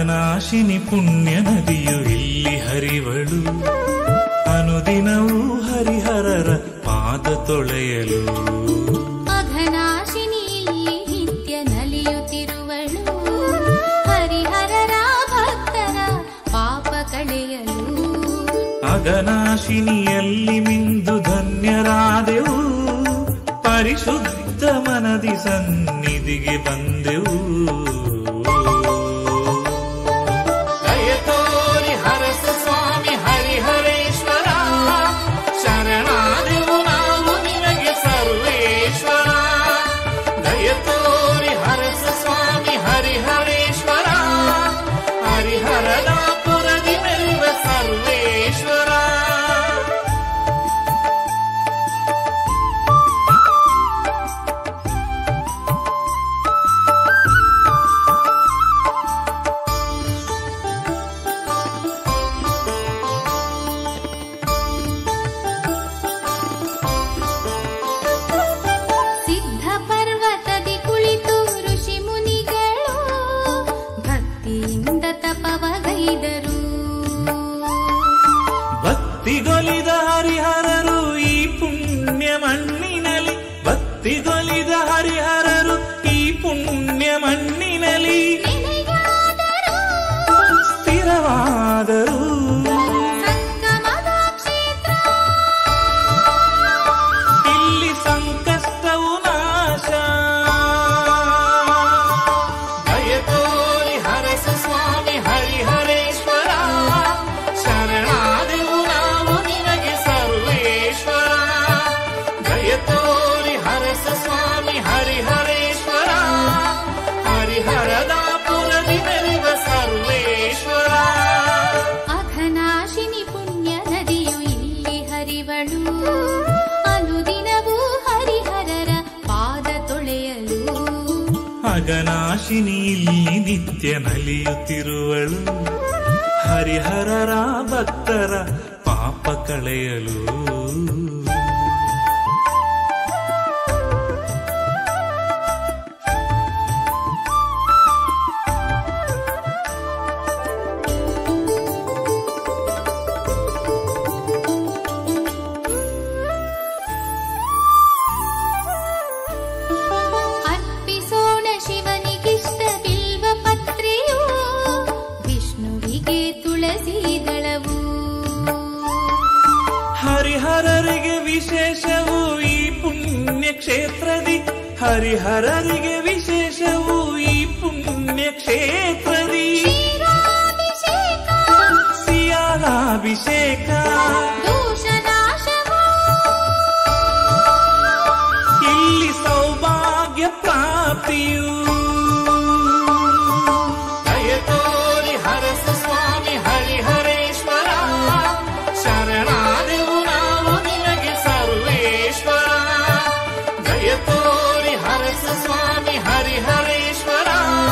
ಅಘನಾಶಿನಿ ಪುಣ್ಯ ನದಿಯು ಇಲ್ಲಿ ಹರಿವಳು ಅನುದಿನವೂ ಹರಿಹರರ ಪಾದ ತೊಳೆಯಲು ಅಘನಾಶಿನಿ ಇಲ್ಲಿ ನಿತ್ಯ ನಲಿಯುತ್ತಿರುವಳು ಹರಿಹರರ ಭಕ್ತರ ಪಾಪ ಕಳೆಯಲು ಅಘನಾಶಿನಿಯಲ್ಲಿ ಮಿಂದು ಧನ್ಯರಾದೆವು ಪರಿಶುದ್ಧ ಮನದಿ ಸನ್ನಿಧಿಗೆ ಬಂದೆವು ದಯತೋರಿ ಹರಸ ಸ್ವಾಮಿ ಹರಿಹರೇಶ್ವರ ಶರಣಾದೆವು ನಾವು ನಿನಗೆ ಸರ್ವೇಶ್ವರ ದಯತೋರಿ ಹರಸ ಸ್ವಾಮಿ ಹರಿಹರೇಶ್ವರ ಹರಿಹರದಾಪುರದಿ ಮೆಲ್ವ ಸರ್ವೇಶ್ವರ ಸಿದ್ಧ ಪರ್ವತದಿ ಕುಳಿತು ಋಷಿ ಮುನಿಗಳು ಭಕ್ತಿಯಿಂದ ತಪವಗೈದರು ಭಕ್ತಿಗೊಲಿದ ಹರಿಹರರು ಈ ಪುಣ್ಯ ಮಣ್ಣಿನಲ್ಲಿ ಭಕ್ತಿಗೊಲಿದ ಹರಿಹರರು ಈ ಪುಣ್ಯ ಮಣ್ಣಿನಲ್ಲಿ ನೆಲೆಯಾದರು ಸ್ಥಿರವಾದರು ಸಂಗಮದ ಕ್ಷೇತ್ರ ಇಲ್ಲಿ ಸಂಕಷ್ಟವು ನಾಶ ದಯತೋರಿ ಹರಸ ಸ್ವಾಮಿ ಹರಿಹರೇಶ್ವರ ಶರಣಾದೆವು ನಾವು ನಿನಗೆ ಸರ್ವೇಶ್ವರ ದಯತೋರಿ ಹರಸ ಸ್ವಾಮಿ ಹರಿಹರೇಶ್ವರ ಹರಿಹರದಾಪುರದಿ ಮೆರೆವ ಸರ್ವೇಶ್ವರ ಅಘನಾಶಿನಿ ಪುಣ್ಯ ನದಿಯು ಇಲ್ಲಿ ಹರಿವಳು ಅನುದಿನವೂ ಹರಿಹರರ ಪಾದ ತೊಳೆಯಲು ಅಗನಾಶಿನಿ ಇಲ್ಲಿ ನಿತ್ಯ ನಲಿಯುತ್ತಿರುವಳು ಹರಿಹರರ ಭಕ್ತರ ಪಾಪ ಕಳೆಯಲು ಅರ್ಪಿಸೋಣ ಶಿವನಿಗಿಷ್ಟ ಬಿಲ್ವ ಪತ್ರೆಯು ವಿಷ್ಣುವಿಗೆ ತುಳಸಿ ದಳವು ಹರಿಹರರಿಗೆ ವಿಶೇಷವು ಈ ಪುಣ್ಯ ಕ್ಷೇತ್ರದಿ ಹರಿಹರರಿಗೆ ವಿಶೇಷವು ಈ ಪುಣ್ಯ ಕ್ಷೇತ್ರದಿ ಕ್ಷೀರಾಭಿಷೇಕ ಸಿಯಾಲಾಭಿಷೇಕ ದೋಷನಾಶವು ಇಲ್ಲಿ ಸೌಭಾಗ್ಯ ಪ್ರಾಪ್ತಿಯು ದಯತೋರಿ ಹರಸ ಸ್ವಾಮಿ ಹರಿಹರೇಶ್ವರ ಶರಣಾದೆವು ನಾವು ನಿನಗೆ ಸರ್ವೇಶ್ವರ ದಯತೋರಿ ಹರಸ ಸ್ವಾಮಿ ಹರಿಹರೇಶ್ವರ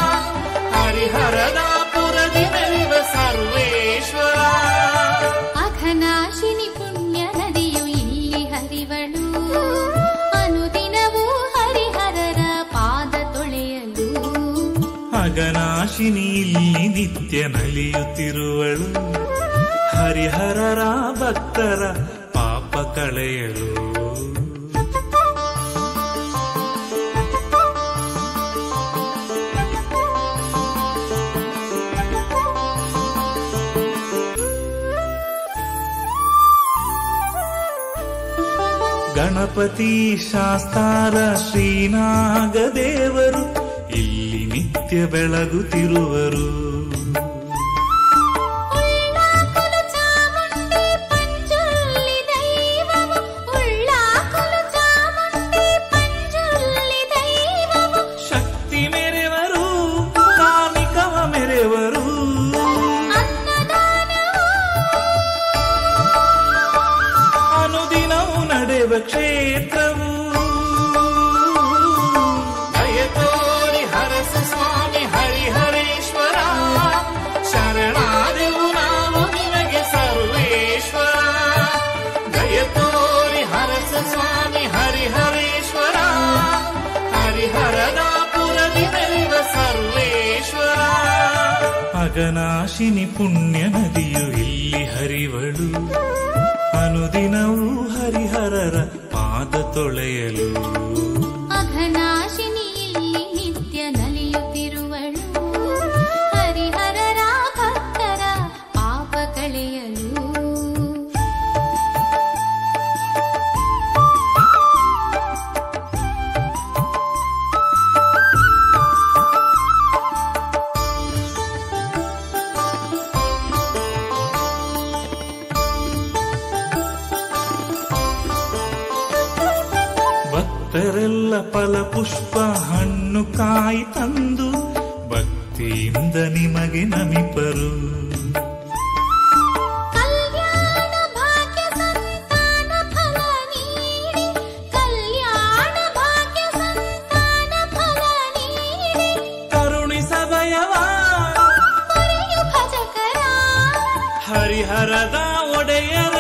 ಹರಿಹರದಾಪುರದಿ ಮೆರೆವ ಸರ್ವೇಶ್ವರ ಅಘನಾಶಿನಿ ಪುಣ್ಯ ನದಿಯು ಇಲ್ಲಿ ಹರಿವಳು ಅನುದಿನವೂ ಹರಿಹರರ ಪಾದ ತೊಳೆಯಲು ಅಗನಾಶಿನಿ ಇಲ್ಲಿ ನಿತ್ಯ ನಲಿಯುತ್ತಿರುವಳು ಹರಿಹರರ ಭಕ್ತರ ಪಾಪ ಕಳೆಯಲು ಗಣಪತಿ ಶಾಸ್ತಾರ ಶ್ರೀನಾಗದೇವರು ಇಲ್ಲಿ ನಿತ್ಯ ಬೆಳಗುತ್ತಿರುವರು ಉಳ್ಳಾಕಲು ಚಾಮುಂಡಿ ಪಂಜುರ್ಲಿ ದೈವವು ಉಳ್ಳಾಕಲು ಚಾಮುಂಡಿ ಪಂಜುರ್ಲಿ ದೈವವು ಶಕ್ತಿ ಮೆರೆವರು ಕಾಮಿಕವ ಮೆರೆವರು ಅನ್ನದಾನವು ಅನುದಿನವು ನಡೆವ ಕ್ಷೇತ್ರವು ದಯತೋರಿ ಹರಸ ಸ್ವಾಮಿ ಹರಿಹರೇಶ್ವರ ಶರಣಾದೆವು ನಾವು ನಿನಗೆ ಸರ್ವೇಶ್ವರ ದಯತೋರಿ ಹರಸ ಸ್ವಾಮಿ ಹರಿಹರೇಶ್ವರ ಹರಿಹರದಾಪುರದಿ ಮೆರೆವ ಸರ್ವೇಶ್ವರ ಅಗನ ಅಘನಾಶಿನಿ ಪುಣ್ಯ ನದಿಯು ಇಲ್ಲಿ ಹರಿವಳು ಅನುದಿನವೂ ಹರಿಹರರ ಪಾದ ತೊಳೆಯಲು ಅಘನಾಶಿನಿ ಇಲ್ಲಿ ನಿತ್ಯ ನಲಿಯುತ್ತಿರುವಳು ಹರಿಹರರ ಭಕ್ತರ ಪಾಪ ಕಳೆಯಲು ಭಕ್ತರೆಲ್ಲ ಫಲ ಪುಷ್ಪ ಹಣ್ಣು ಕಾಯಿ ತಂದು ಭಕ್ತಿಯಿಂದ ನಿಮಗೆ ನಮಿಪರು ಕಲ್ಯಾಣ ಭಾಗ್ಯ ಸಂತಾನ ಫಲ ನೀಡಿ ಕಲ್ಯಾಣ ಭಾಗ್ಯ ಸಂತಾನ ಫಲ ನೀಡಿ ಕರುಣಿಸಭಯವ ಕೊರೆಯು ಭಜಕರ ಹರಿಹರದ ಒಡೆಯರ